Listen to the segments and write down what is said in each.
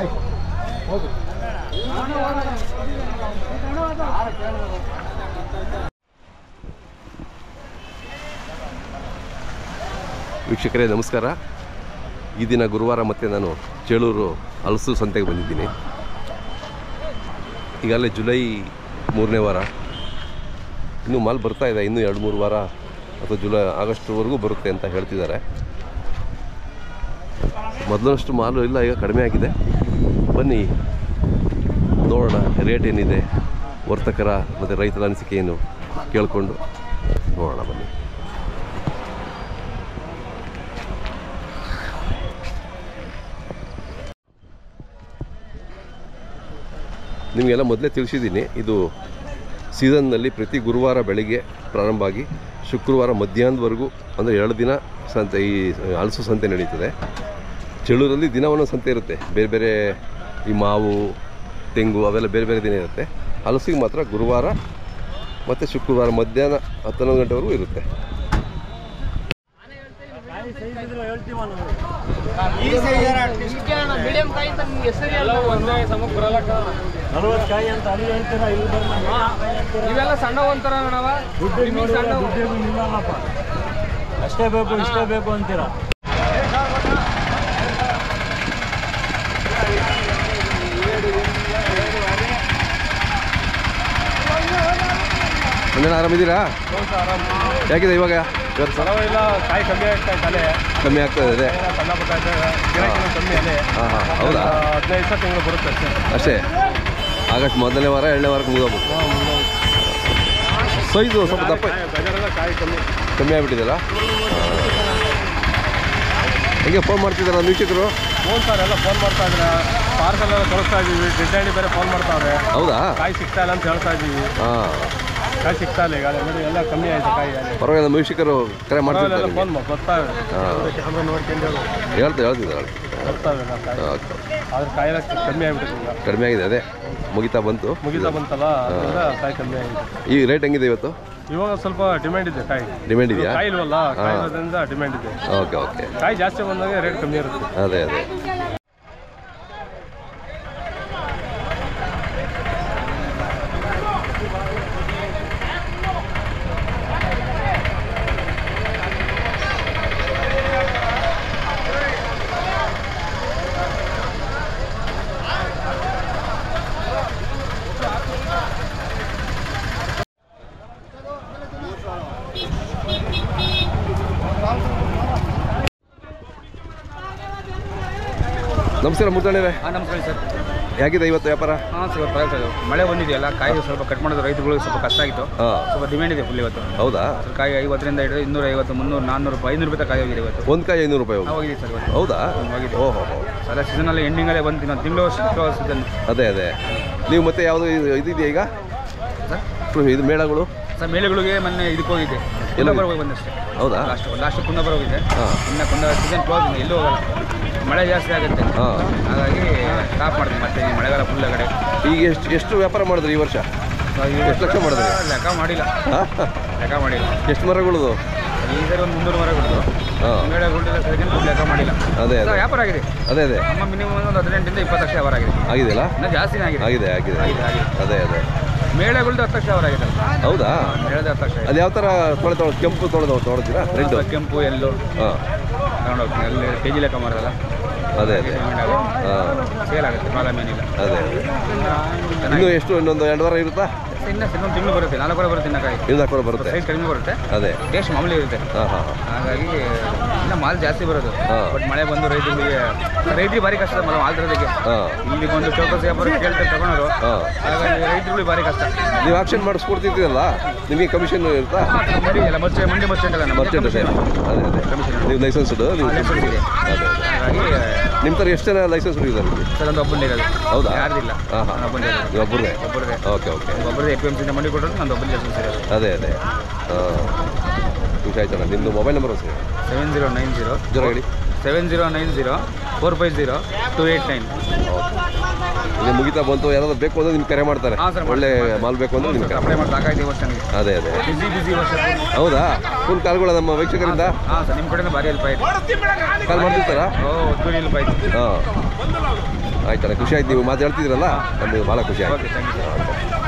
ವೀಕ್ಷಕರೇ ನಮಸ್ಕಾರ ಈ ದಿನ ಗುರುವಾರ ಮತ್ತೆ ನಾನು ಚೇಳೂರು ಹಲಸು ಸಂತೆಗೆ ಬಂದಿದ್ದೀನಿ ಈಗಾಗಲೇ ಜುಲೈ ಮೂರನೇ ವಾರ ಇನ್ನೂ ಮಾಲ್ ಬರ್ತಾ ಇದೆ ಇನ್ನೂ ಎರಡು ಮೂರು ವಾರ ಅಥವಾ ಜುಲೈ ಆಗಸ್ಟ್ವರೆಗೂ ಬರುತ್ತೆ ಅಂತ ಹೇಳ್ತಿದ್ದಾರೆ ಮೊದಲನಷ್ಟು ಮಾಲು ಇಲ್ಲ ಈಗ ಕಡಿಮೆ ಆಗಿದೆ ಬನ್ನಿ ನೋಡೋಣ ರೇಟ್ ಏನಿದೆ ವರ್ತಕರ ಮತ್ತು ರೈತರ ಅನಿಸಿಕೆ ಏನು ಕೇಳಿಕೊಂಡು ನೋಡೋಣ ಬನ್ನಿ ನಿಮಗೆಲ್ಲ ಮೊದಲೇ ತಿಳಿಸಿದ್ದೀನಿ ಇದು ಸೀಸನ್ನಲ್ಲಿ ಪ್ರತಿ ಗುರುವಾರ ಬೆಳಿಗ್ಗೆ ಪ್ರಾರಂಭ ಆಗಿ ಶುಕ್ರವಾರ ಮಧ್ಯಾಹ್ನದವರೆಗೂ ಅಂದರೆ ಎರಡು ದಿನ ಸಂತೆ ಈ ಹಲಸು ಸಂತೆ ನಡೀತದೆ ಚಳೂರಲ್ಲಿ ದಿನ ಒಂದೊಂದು ಸಂತೆ ಇರುತ್ತೆ ಬೇರೆ ಬೇರೆ ಈ ಮಾವು ತೆಂಗು ಅವೆಲ್ಲ ಬೇರೆ ಬೇರೆ ದಿನ ಇರುತ್ತೆ ಹಲಸಿಗೆ ಮಾತ್ರ ಗುರುವಾರ ಮತ್ತು ಶುಕ್ರವಾರ ಮಧ್ಯಾಹ್ನ ಹತ್ತೊಂದು ಗಂಟೆವರೆಗೂ ಇರುತ್ತೆ ಮೀಡಿಯಂ ಕಾಯಿ ಅಂತ ನಿಮ್ಗೆ ಹೆಸರು ನಲವತ್ಕಾಯಿ ಅಂತ ಅಲ್ಲಿ ಹೇಳ್ತೀರಾ ಇಲ್ಲಿ ಬಂದು ಇವೆಲ್ಲ ಸಣ್ಣ ಒಂಥರ ನೋಡವ ದುಡ್ಡಿಗೆ ನಿಮಗೆ ನೋಡಿದ್ರೆ ಸಣ್ಣ ದುಡ್ಡಿಗೂ ನಿಲ್ಲಲ್ಲಪ್ಪ ಅಷ್ಟೇ ಬೇಕು ಇಷ್ಟೇ ಬೇಕು ಅಂತೀರಾ ಒಂದಿನ ಆರಾಮಿದ್ದೀರಾ ಯಾಕಿದೆ ಇವಾಗ ಇವತ್ತು ಪರವಾಗಿಲ್ಲ ಕಾಯಿ ಕಮ್ಮಿ ಆಗ್ತಾ ತಲೆ ಕಮ್ಮಿ ಆಗ್ತದೆ ಅದೇ ಸಣ್ಣ ಪುಟ್ಟ ಗಿರಾಕಿನೂ ಕಮ್ಮಿ ಅಲ್ಲೇ ಹಾಂ ಹಾಂ ಹೌದಾ ಹದಿನೈದು ಸಾವಿರ ತಿಂಗಳು ಬರುತ್ತೆ ಅಷ್ಟೇ ಅಷ್ಟೇ ಆಗಸ್ಟ್ ಮೊದಲನೇ ವಾರ ಎರಡನೇ ವಾರಕ್ಕೆ ಮುಗಿದೋಗ್ಬೇಕು ಸೈಜು ಸ್ವಲ್ಪ ದಪ್ಪ ಗಜರೆಲ್ಲ ಕಾಯಿ ಕಮ್ಮಿ ಕಮ್ಮಿ ಆಗಿಬಿಟ್ಟಿದೆಯಲ್ಲ ಹೇಗೆ ಫೋನ್ ಮಾಡ್ತಿದ್ದಾರ ವೀಕ್ಷಕರು ಫೋನ್ ಸರ್ ಎಲ್ಲ ಫೋನ್ ಮಾಡ್ತಾ ಇದ್ರೆ ಪಾರ್ಸಲ್ ಎಲ್ಲ ಕಳಿಸ್ತಾ ಇದೀವಿ ಡಿಸೈನ್ ಬೇರೆ ಫೋನ್ ಮಾಡ್ತಾವ್ರೆ ಹೌದಾ ಕಾಯಿ ಸಿಗ್ತಾ ಇಲ್ಲ ಅಂತ ಹೇಳ್ತಾ ಇದೀವಿ ಹಾಂ ಕಾಯಿ ಸಿಗ್ತಾ ಇಲ್ಲ ಈಗ ನೋಡಿ ಎಲ್ಲ ಕಮ್ಮಿ ಆಯ್ತು ಕಾಯಿ ಪರವಾಗಿಲ್ಲ ನಮ್ಮ ವೀಕ್ಷಕರು ಕರೆ ಮಾಡ್ತಿರ್ತಾರೆ ಫೋನ್ ಬರ್ತಾವೆ ಹಾಂ ಕ್ಯಾಮ್ರಾ ನೋಡ್ಕೊಂಡು ಹೇಳ್ತಾ ಹೇಳ್ತಿದ್ದಾರೆ ಬರ್ತಾವೆ ಎಲ್ಲ ಕಾಯಿ ಓಕೆ ಆದ್ರೆ ಕಾಯಿ ಎಲ್ಲ ಕಮ್ಮಿ ಆಗ್ಬಿಟ್ಟಿದೆ ಈಗ ಕಡಿಮೆ ಆಗಿದೆ ಅದೇ ಮುಗಿತಾ ಬಂತು ಮುಗಿತಾ ಬಂತಲ್ಲ ಅದರಿಂದ ಕಾಯಿ ಕಮ್ಮಿ ಆಗಿದೆ ಈ ರೇಟ್ ಹೆಂಗಿದೆ ಇವತ್ತು ಇವಾಗ ಸ್ವಲ್ಪ ಡಿಮ್ಯಾಂಡ್ ಇದೆ ಕಾಯಿ ಡಿಮ್ಯಾಂಡ್ ಇದೆಯಾ ಕಾಯಿ ಇಲ್ವಲ್ಲ ಕಾಯಿ ಇರೋದ್ರಿಂದ ಡಿಮ್ಯಾಂಡ್ ಇದೆ ಓಕೆ ಓಕೆ ಕಾಯಿ ಜಾಸ್ತಿ ಬಂದಾಗ ರೇಟ್ ಕಮ್ಮಿ ಇರುತ್ತೆ ಅದೇ ಅದೇ ನಮಸ್ಕಾರ ಮುತ್ತಣ್ಣವೇ ಹಾಂ ನಮಸ್ಕಾರ ಸರ್ ಹೇಗಿದೆ ಇವತ್ತು ವ್ಯಾಪಾರ ಹಾಂ ಸರ್ ಪರವಾಗಿಲ್ಲ ಸರ್ ಮಳೆ ಬಂದಿದೆಯಲ್ಲ ಕಾಯಿ ಸ್ವಲ್ಪ ಕಟ್ ಮಾಡೋದು ರೈತರುಗಳಿಗೆ ಸ್ವಲ್ಪ ಕಷ್ಟ ಆಗಿತ್ತು ಹಾಂ ಸ್ವಲ್ಪ ಡಿಮ್ಯಾಂಡ್ ಇದೆ ಫುಲ್ ಇವತ್ತು ಹೌದಾ ಸರ್ ಕಾಯಿ ಐವತ್ತರಿಂದ ಹಿಡಿದು ಇನ್ನೂರ ಐವತ್ತು ಮುನ್ನೂರು ನಾನ್ನೂರು ರೂಪಾಯಿ ಐನೂರು ರೂಪಾಯಿ ತನಕ ಕಾಯಿ ಹೋಗಿದೆ ಇವತ್ತು ಒಂದು ಕಾಯಿ ಐನೂರು ರೂಪಾಯಿ ಹೋಗಿ ಹಾಂ ಹೋಗಿದೆ ಸರ್ ಇವತ್ತು ಹೌದಾ ಹೋಗಿದೆ ಓಹೋ ಹೋ ಸಲ ಸೀಸನಲ್ಲಿ ಎಂಡಿಂಗಲ್ಲೇ ಬಂದು ಇನ್ನೊಂದು ತಿಂಗಳು ಸೀಸನ್ ಅದೇ ಅದೇ ನೀವು ಮತ್ತೆ ಯಾವುದು ಇದು- ಇದಿದೆಯಾ ಈಗ ಸರ್ ಇದು ಮೇಳಗಳು ಸರ್ ಮೇಲೆಗಳಿಗೆ ಮೊನ್ನೆ ಇದಕ್ಕೆ ಹೋಗಿದ್ದೆ ಕುಂದಾಪುರ ಹೋಗಿ ಬಂದಷ್ಟೇ ಹೌದಾ ಲಾಸ್ಟ್ ಲಾಸ್ಟ್ ಕುಂದಾಪುರ ಹೋಗಿದ್ದೆ ಹಾಂ ಇನ್ನು ಕುಂದ ಸೀಸನ್ ಕ್ಲೋಸ್ ಇದೆ ಎಲ್ಲೂ ಹೋಗಲ್ಲ ಮಳೆ ಜಾಸ್ತಿ ಆಗುತ್ತೆ ಹಾಂ ಹಾಗಾಗಿ ಸ್ಟಾಪ್ ಮಾಡ್ತೀನಿ ಮತ್ತೆ ಈ ಮಳೆಗಾಲ ಫುಲ್ ಕಡೆ ಈಗ ಎಷ್ಟು ಎಷ್ಟು ವ್ಯಾಪಾರ ಮಾಡಿದ್ರಿ ಈ ವರ್ಷ ಎಷ್ಟು ಲಕ್ಷ ಮಾಡಿದ್ರಿ ಲೆಕ್ಕ ಮಾಡಿಲ್ಲ ಹಾಂ ಲೆಕ್ಕ ಮಾಡಿಲ್ಲ ಎಷ್ಟು ಮರಗಳದು ಈ ಸರಿ ಒಂದು ಮುನ್ನೂರು ಮರ ಕೊಡ್ತು ಹಾಂ ಮೇಳೆ ಗುಡ್ಡೆಲ್ಲ ಸರಿಗಿನ ಲೆಕ್ಕ ಮಾಡಿಲ್ಲ ಅದೇ ಸರ್, ಅದೇ ವ್ಯಾಪಾರ ಆಗಿದೆ ಅದೇ ಅದೇ ನಮ್ಮ ಮಿನಿಮಮ್ ಒಂದು ಹದಿನೆಂಟರಿಂದ ಇಪ್ಪತ್ತು ಲಕ್ಷ ವ್ಯಾಪಾರ ಆಗಿದೆ ಆಗಿದೆಯಲ್ಲ ಇನ್ನೂ ಜಾಸ್ತಿನೇ ಆಗಿದೆ ಆಗಿದೆ ಆಗಿದೆ ಆಗಿದೆ, ಆಗಿದೆ. ಅದೇ ಅದೇ ಮೇಳೆಗಳ್ದು ಹತ್ತು ಲಕ್ಷ ವ್ಯಾಪಾರ ಆಗಿದೆ ಹೌದಾ ಮೇಳದ ಹತ್ತು ಲಕ್ಷ ಅದು ಯಾವ ಥರ ತೊಳೆ ತೊಳೆ ಕೆಂಪು ತೊಳೆದು ತೊಗೊಳ್ತೀರಾ ರೆಡ್ ಆಗಿದೆ. ಕೆಂಪು ಎಲ್ಲು ಹಾಂ ತಗೊಂಡು ಹೋಗ್ತೀನಿ ಅಲ್ಲಿ ಕೆ ಜಿ ಲೆಕ್ಕ ಮಾರಲ್ಲ ಅದೇ ಅದೇ ಹಾಂ ಸೇಲ್ ಆಗುತ್ತೆ ಪ್ರಾಬ್ಲಮ್ ಏನಿಲ್ಲ ಅದೇ ಅದೇ ಇನ್ನೂ ಎಷ್ಟು ಇನ್ನೊಂದು ಎರಡು ವಾರ ಇರುತ್ತಾ ಇನ್ನು ಇನ್ನೊಂದು ತಿಂಗಳು ಬರುತ್ತೆ ನಾಲ್ಕು ವಾರ ಬರುತ್ತೆ ಇನ್ನು ಕಾಯಿ ಇನ್ನೂ ಹಾಕೊಂಡು ಬರುತ್ತೆ ಸೈಜ್ ಕಡಿಮೆ ಬರುತ್ತೆ ಅದೇ ಟೇಸ್ಟ್ ಮಾಮೂಲಿ ಇರುತ್ತೆ ಹಾಂ ಹಾಂ ಹಾಂ ಹಾಗಾಗಿ ಇನ್ನು ಮಾಲ್ ಜಾಸ್ತಿ ಬರೋದು ಹಾ. ಬಟ್ ಮಳೆ ಬಂದು ರೈತರಿಗೆ ರೈತರಿಗೆ ಭಾರಿ ಕಷ್ಟ ಮಳೆ ಮಾಲ್ ತರೋದಕ್ಕೆ ಹಾಂ ಇಲ್ಲಿಗೆ ಒಂದು ಚೌಕಸ್ ವ್ಯಾಪಾರ ಕೇಳ್ತಾರೆ ತಗೊಳೋರು ಹಾಂ ಹಾಗಾಗಿ ರೈತರುಗಳಿಗೆ ಭಾರಿ ಕಷ್ಟ ನೀವು ಆಕ್ಷನ್ ಮಾಡಿಸ್ಕೊಡ್ತಿದ್ದೀರಲ್ಲ ನಿಮಗೆ ಕಮಿಷನ್ ಇರುತ್ತಾ ಮಂಡಿ ಎಲ್ಲ ಮರ್ಚೆ ಮಂಡಿ ಮರ್ಚೆಂಟ್ ಅಲ್ಲ ನಮಗೆ ಮರ್ಚೆಂಟ್ ಅದೇ ಅದೇ ಅದೇ ನೀವು ಲೈಸೆನ್ಸ್ಡ್ ನೀವು ಲೈಸೆನ್ಸ್ ಇದೆ ಅದೇ ಅದೇ ಹಾಗಾಗಿ ನಿಮ್ಮ ಥರ ಎಷ್ಟು ಜನ ಲೈಸೆನ್ಸ್ ಇದ್ದಾರೆ ಇಲ್ಲಿ ಸರ್ ಒಂದು ಒಬ್ಬಂದೇ ಇರೋದು ಹೌದಾ ಯಾರ್ದಿಲ್ಲ ಹಾಂ ಹಾಂ ನಾನು ಒಬ್ಬಂದೇ ಇರೋದು ಒಬ್ಬರದೇ ಒಬ್ಬರದೇ ಓಕೆ ಓಕೆ ಒಬ್ಬರದೇ ಎ ಪಿ ಎಮ್ ಸಿಂದ ಮಂಡಿ ಕೊಟ್ಟರು ನಂದು ಒಬ್ಬನ ಲೈಸೆನ್ಸ್ ಇರೋದು ಅದೇ ಅದೇ ಹಾಂ ಖುಷಿ ಆಯ್ತಣ್ಣ ನಿಮ್ಮದು mobile number sir seven zero nine zero ಜರ ಹೇಳಿ seven zero nine zero four five zero two eight nine ಇದು ಮುಗಿತಾ ಬಂತು ಯಾರಾದ್ರೂ ಬೇಕು ಅಂದ್ರೆ ನಿಮ್ಗೆ ಕರೆ ಮಾಡ್ತಾರೆ ಹಾಂ ಸರ್ ಒಳ್ಳೆ ಮಾಲ್ ಬೇಕು ಅಂದ್ರೆ ನಿಮ್ಗೆ ಕರೆ ಅಪ್ಲೈ ಮಾಡಿ ಸಾಕಾಯ್ತು ಈ ವರ್ಷ ನನಗೆ ಅದೇ ಅದೇ ಬಿಸಿ ಬಿಸಿ ವರ್ಷ ಹೌದಾ ಫುಲ್ ಕಾಲ್ಗಳ ನಮ್ಮ ವೀಕ್ಷಕರಿಂದ ಹಾಂ ಸರ್ ನಿಮ್ಮ ಕಡೆಯಿಂದ ಭಾರಿ ಹೆಲ್ಪ್ ಆಯ್ತು ಕಾಲ್ ಮಾಡ್ತಿರ್ತಾರಾ ಓ ಒತ್ತೂರಿ ಹೆಲ್ಪ್ ಆಯ್ತು ಹಾಂ ಆಯ್ತಲ್ಲ ಖುಷಿ ಆಯ್ತು ನೀವು ಮಾತು ಹೇಳ್ತಿದ್ರಲ್ಲ ನಮಗೆ ಭಾಳ ಖುಷಿ ಆಯ್ತು ಓಕೆ ಥ್ಯಾಂಕ್ ಯು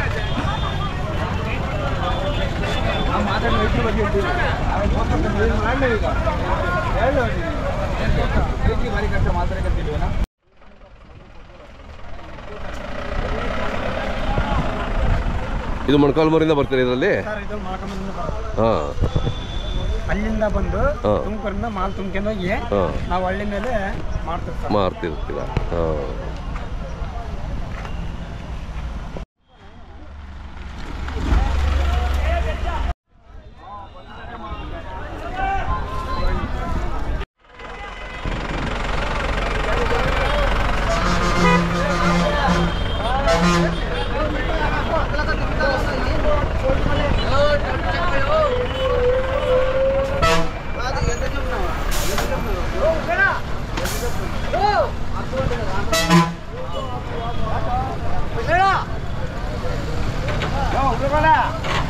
ಇದು ಮೊಣಕಾಲ್ಮೂರಿಂದ ಬರ್ತೀರಾ ಇದರಲ್ಲಿ ಸರ್ ಇದು ಮೊಳಕಾಲ್ಮೂರಿಂದ ಬರೋದು. ಹಾಂ ಅಲ್ಲಿಂದ ಬಂದು ಹಾ. ತುಮಕೂರಿಂದ ಮಾಲ್ ತುಂಬ್ಕೊಂಡು ಹೋಗಿ ಹಾಂ ನಾವು ಹಳ್ಳಿ ಮೇಲೆ ಮಾಡ್ತೀವಿ ಸರ್ ಮಾರ್ತಿರ್ತೀರ ಹಾಂ ಬೇಡ